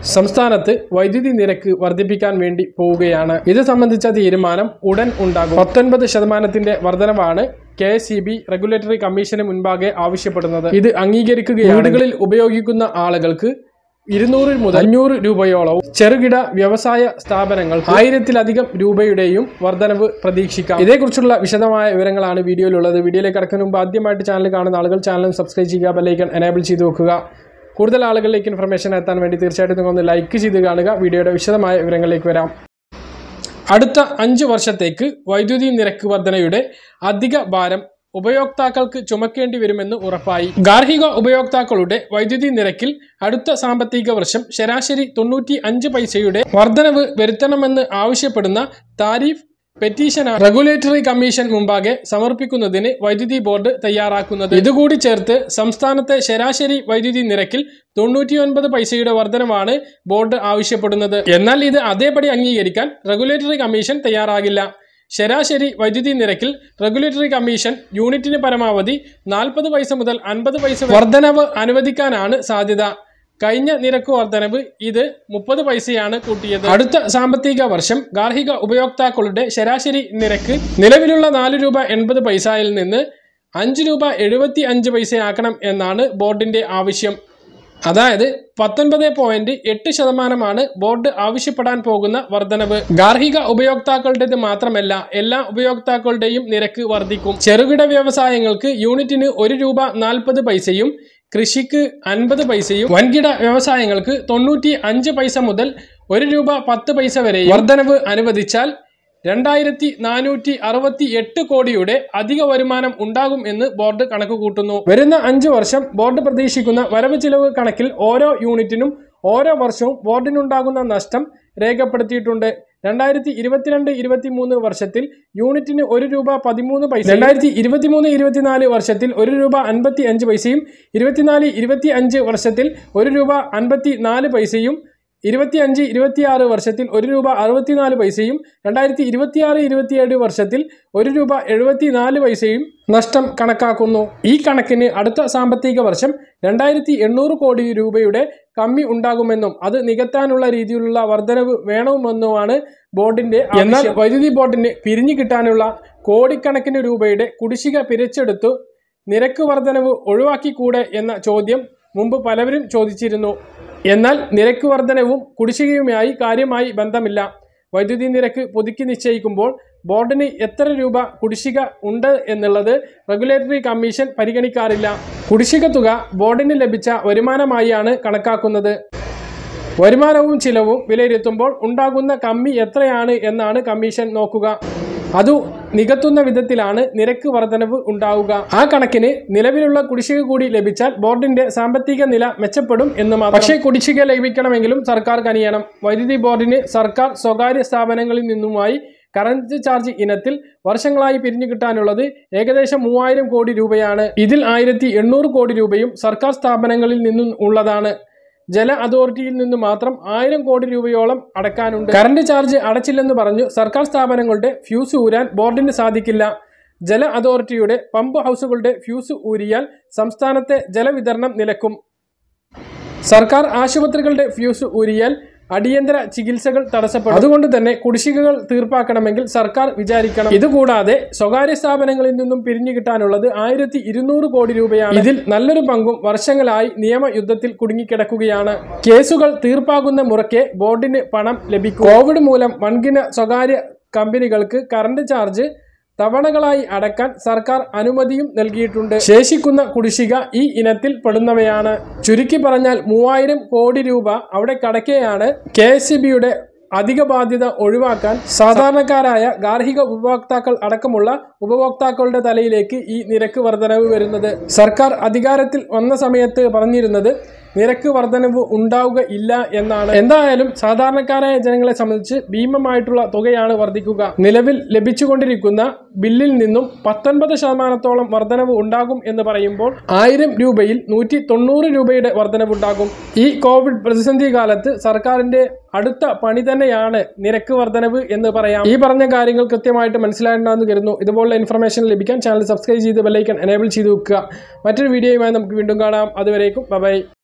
സംസ്ഥാനത്ത് വൈദ്യുതി നിരക്ക് വർദ്ധിപ്പിക്കാൻ വേണ്ടി പോവുകയാണ് ഇത് സംബന്ധിച്ച തീരുമാനം ഉടൻ ഉണ്ടാകും പത്തൊൻപത് ശതമാനത്തിന്റെ വർധനവാണ് കെ എസ് റെഗുലേറ്ററി കമ്മീഷന് മുൻപാകെ ആവശ്യപ്പെടുന്നത് ഇത് അംഗീകരിക്കുകയാണ് വീടുകളിൽ ഉപയോഗിക്കുന്ന ആളുകൾക്ക് ഇരുന്നൂറ് മുതൽ അഞ്ഞൂറ് രൂപയോളവും ചെറുകിട വ്യവസായ സ്ഥാപനങ്ങൾ ആയിരത്തിലധികം രൂപയുടെയും വർധനവ് പ്രതീക്ഷിക്കാം ഇതേക്കുറിച്ചുള്ള വിശദമായ വിവരങ്ങളാണ് വീഡിയോയിലുള്ളത് വീഡിയോയിലേക്ക് കടക്കുന്നതിന് മുമ്പ് ആദ്യമായിട്ട് ചാനൽ കാണുന്ന ആളുകൾ ചാനൽ സബ്സ്ക്രൈബ് ചെയ്യുക ബെല്ലൈക്കൺ എനേബിൾ ചെയ്ത് വെക്കുക കൂടുതൽ ആളുകളിലേക്ക് ഇൻഫർമേഷൻ എത്താൻ വേണ്ടി തീർച്ചയായിട്ടും നിങ്ങൾ ഒന്ന് ലൈക്ക് ചെയ്ത് കാണുക വീഡിയോയുടെ വിശദമായ വിവരങ്ങളിലേക്ക് വരാം അടുത്ത അഞ്ച് വർഷത്തേക്ക് വൈദ്യുതി നിരക്ക് വർധനയുടെ അധിക ഭാരം ഉപയോക്താക്കൾക്ക് ചുമക്കേണ്ടി വരുമെന്ന് ഉറപ്പായി ഗാർഹിക ഉപയോക്താക്കളുടെ വൈദ്യുതി നിരക്കിൽ അടുത്ത സാമ്പത്തിക വർഷം ശരാശരി തൊണ്ണൂറ്റി അഞ്ച് പൈസയുടെ വർധനവ് വരുത്തണമെന്ന് ആവശ്യപ്പെടുന്ന താരിഫ് പെറ്റീഷനാണ് റെഗുലേറ്ററി കമ്മീഷൻ മുമ്പാകെ സമർപ്പിക്കുന്നതിന് വൈദ്യുതി ബോർഡ് തയ്യാറാക്കുന്നത് ഇതുകൂടി ചേർത്ത് സംസ്ഥാനത്തെ ശരാശരി വൈദ്യുതി നിരക്കിൽ തൊണ്ണൂറ്റിയൊൻപത് പൈസയുടെ വർധനമാണ് ബോർഡ് ആവശ്യപ്പെടുന്നത് എന്നാൽ ഇത് അതേപടി അംഗീകരിക്കാൻ റെഗുലേറ്ററി കമ്മീഷൻ തയ്യാറാകില്ല ശരാശരി വൈദ്യുതി നിരക്കിൽ റെഗുലേറ്ററി കമ്മീഷൻ യൂണിറ്റിന് പരമാവധി നാൽപ്പത് പൈസ മുതൽ അൻപത് പൈസ വർധനവ് അനുവദിക്കാനാണ് സാധ്യത കഴിഞ്ഞ നിരക്ക് വർധനവ് ഇത് മുപ്പത് പൈസയാണ് കൂട്ടിയത് അടുത്ത സാമ്പത്തിക വർഷം ഗാർഹിക ഉപയോക്താക്കളുടെ ശരാശരി നിരക്ക് നിലവിലുള്ള നാല് രൂപ എൺപത് പൈസയിൽ നിന്ന് അഞ്ച് രൂപ എഴുപത്തി അഞ്ച് പൈസയാക്കണം എന്നാണ് ബോർഡിന്റെ ആവശ്യം അതായത് പത്തൊൻപത് പോയിന്റ് എട്ട് ശതമാനമാണ് ബോർഡ് ആവശ്യപ്പെടാൻ പോകുന്ന വർധനവ് ഗാർഹിക ഉപയോക്താക്കളുടേത് മാത്രമല്ല എല്ലാ ഉപയോക്താക്കളുടെയും നിരക്ക് വർദ്ധിക്കും ചെറുകിട വ്യവസായങ്ങൾക്ക് യൂണിറ്റിന് ഒരു രൂപ നാൽപ്പത് പൈസയും കൃഷിക്ക് അൻപത് പൈസയും വൻകിട വ്യവസായങ്ങൾക്ക് തൊണ്ണൂറ്റി അഞ്ച് പൈസ മുതൽ ഒരു രൂപ പത്ത് പൈസ വരെ വർധനവ് അനുവദിച്ചാൽ രണ്ടായിരത്തി നാനൂറ്റി അറുപത്തി എട്ട് കോടിയുടെ അധിക വരുമാനം ഉണ്ടാകും എന്ന് ബോർഡ് കണക്ക് കൂട്ടുന്നു വരുന്ന അഞ്ചു വർഷം ബോർഡ് പ്രതീക്ഷിക്കുന്ന വരവ് ചിലവ് കണക്കിൽ ഓരോ യൂണിറ്റിനും ഓരോ വർഷവും ബോർഡിനുണ്ടാകുന്ന നഷ്ടം രേഖപ്പെടുത്തിയിട്ടുണ്ട് രണ്ടായിരത്തി ഇരുപത്തിരണ്ട് ഇരുപത്തി മൂന്ന് വർഷത്തിൽ യൂണിറ്റിന് ഒരു രൂപ പതിമൂന്ന് പൈസ രണ്ടായിരത്തി ഇരുപത്തിമൂന്ന് ഇരുപത്തിനാല് വർഷത്തിൽ ഒരു രൂപ അൻപത്തി അഞ്ച് പൈസയും ഇരുപത്തിനാല് ഇരുപത്തി അഞ്ച് വർഷത്തിൽ ഒരു രൂപ അൻപത്തി നാല് പൈസയും ഇരുപത്തിയഞ്ച് ഇരുപത്തിയാറ് വർഷത്തിൽ ഒരു രൂപ അറുപത്തിനാല് പൈസയും രണ്ടായിരത്തി ഇരുപത്തിയാറ് ഇരുപത്തിയേഴ് വർഷത്തിൽ ഒരു രൂപ എഴുപത്തിനാല് പൈസയും നഷ്ടം കണക്കാക്കുന്നു ഈ കണക്കിന് അടുത്ത സാമ്പത്തിക വർഷം രണ്ടായിരത്തി എണ്ണൂറ് കോടി രൂപയുടെ കമ്മി ഉണ്ടാകുമെന്നും അത് നികത്താനുള്ള രീതിയിലുള്ള വർധനവ് വേണമെന്നുമാണ് ബോർഡിന്റെ എന്നാൽ വൈദ്യുതി ബോർഡിന് പിരിഞ്ഞു കിട്ടാനുള്ള കോടിക്കണക്കിന് രൂപയുടെ കുടിശ്ശിക പിരിച്ചെടുത്തു നിരക്ക് വർധനവ് ഒഴിവാക്കിക്കൂടെ എന്ന ചോദ്യം മുമ്പ് പലവരും ചോദിച്ചിരുന്നു എന്നാൽ നിരക്ക് വർധനവും കുടിശ്ശികയുമായി കാര്യമായി ബന്ധമില്ല വൈദ്യുതി നിരക്ക് പുതുക്കി നിശ്ചയിക്കുമ്പോൾ ബോർഡിന് എത്ര രൂപ കുടിശ്ശിക ഉണ്ട് എന്നുള്ളത് റെഗുലേറ്ററി കമ്മീഷൻ പരിഗണിക്കാറില്ല കുടിശ്ശിക തുക ബോർഡിന് ലഭിച്ച വരുമാനമായാണ് കണക്കാക്കുന്നത് വരുമാനവും ചിലവും വിലയിരുത്തുമ്പോൾ ഉണ്ടാകുന്ന കമ്മി എത്രയാണ് എന്നാണ് കമ്മീഷൻ നോക്കുക അതു നികത്തുന്ന വിധത്തിലാണ് നിരക്ക് വർധനവ് ഉണ്ടാവുക ആ കണക്കിന് നിലവിലുള്ള കുടിശ്ശിക കൂടി ലഭിച്ചാൽ ബോർഡിന്റെ സാമ്പത്തിക നില മെച്ചപ്പെടും എന്ന് മാത്രം പക്ഷേ കുടിശ്ശിക ലഭിക്കണമെങ്കിലും സർക്കാർ കനിയണം വൈദ്യുതി ബോർഡിന് സർക്കാർ സ്വകാര്യ സ്ഥാപനങ്ങളിൽ നിന്നുമായി കറന്റ് ചാർജ് ഇനത്തിൽ വർഷങ്ങളായി പിരിഞ്ഞു കിട്ടാനുള്ളത് ഏകദേശം മൂവായിരം കോടി രൂപയാണ് ഇതിൽ ആയിരത്തി എണ്ണൂറ് കോടി രൂപയും സർക്കാർ സ്ഥാപനങ്ങളിൽ നിന്നും ഉള്ളതാണ് ജല അതോറിറ്റിയിൽ നിന്ന് മാത്രം ആയിരം കോടി രൂപയോളം അടക്കാനുണ്ട് കറണ്ട് ചാർജ് അടച്ചില്ലെന്ന് പറഞ്ഞു സർക്കാർ സ്ഥാപനങ്ങളുടെ ഫ്യൂസ് ഊരാൻ ബോർഡിന് സാധിക്കില്ല ജല അതോറിറ്റിയുടെ പമ്പ് ഹൗസുകളുടെ ഫ്യൂസ് ഊരിയാൽ സംസ്ഥാനത്തെ ജലവിതരണം നിലക്കും സർക്കാർ ആശുപത്രികളുടെ ഫ്യൂസ് ഊരിയാൽ അടിയന്തര ചികിത്സകൾ തടസ്സപ്പെടും അതുകൊണ്ട് തന്നെ കുടിശ്ശികകൾ തീർപ്പാക്കണമെങ്കിൽ സർക്കാർ വിചാരിക്കണം ഇതുകൂടാതെ സ്വകാര്യ സ്ഥാപനങ്ങളിൽ നിന്നും പിരിഞ്ഞു കിട്ടാനുള്ളത് ആയിരത്തി ഇരുന്നൂറ് കോടി രൂപയാണ് ഇതിൽ നല്ലൊരു പങ്കും വർഷങ്ങളായി നിയമയുദ്ധത്തിൽ കുടുങ്ങിക്കിടക്കുകയാണ് കേസുകൾ തീർപ്പാകുന്ന മുറയ്ക്ക് ബോർഡിന് പണം ലഭിക്കും കോവിഡ് മൂലം വൻകിട സ്വകാര്യ കമ്പനികൾക്ക് കറണ്ട് ചാർജ് തവണകളായി അടക്കാൻ സർക്കാർ അനുമതിയും നൽകിയിട്ടുണ്ട് ശേഷിക്കുന്ന കുടിശ്ശിക ഈ ഇനത്തിൽ പെടുന്നവയാണ് ചുരുക്കി പറഞ്ഞാൽ മൂവായിരം കോടി രൂപ അവിടെ കടക്കെയാണ് കെ എസ് അധിക ബാധ്യത ഒഴിവാക്കാൻ സാധാരണക്കാരായ ഗാർഹിക ഉപഭോക്താക്കൾ അടക്കമുള്ള ഉപഭോക്താക്കളുടെ തലയിലേക്ക് ഈ നിരക്ക് വർധനവ് വരുന്നത് സർക്കാർ അധികാരത്തിൽ വന്ന സമയത്ത് പറഞ്ഞിരുന്നത് നിരക്ക് വർധനവ് ഉണ്ടാവുക ഇല്ല എന്നാണ് എന്തായാലും സാധാരണക്കാരായ ജനങ്ങളെ സംബന്ധിച്ച് ഭീമമായിട്ടുള്ള തുകയാണ് വർദ്ധിക്കുക നിലവിൽ ലഭിച്ചുകൊണ്ടിരിക്കുന്ന ബില്ലിൽ നിന്നും പത്തൊൻപത് ശതമാനത്തോളം വർധനവ് ഉണ്ടാകും എന്ന് പറയുമ്പോൾ ആയിരം രൂപയിൽ നൂറ്റി തൊണ്ണൂറ് രൂപയുടെ വർധനവുണ്ടാകും ഈ കോവിഡ് പ്രതിസന്ധി കാലത്ത് സർക്കാരിന്റെ അടുത്ത പണി തന്നെയാണ് നിരക്ക് വർധനവ് എന്ന് പറയാം ഈ പറഞ്ഞ കാര്യങ്ങൾ കൃത്യമായിട്ട് മനസ്സിലായിട്ടുണ്ടെന്ന് കരുതുന്നു ഇതുപോലുള്ള ഇൻഫർമേഷൻ ലഭിക്കാൻ ചാനൽ സബ്സ്ക്രൈബ് ചെയ്ത് ബെല്ലൈക്കൺ എനേബിൾ ചെയ്ത് വെക്കുക മറ്റൊരു വീഡിയോയുമായി നമുക്ക് വീണ്ടും കാണാം അതുവരേക്കും ബൈ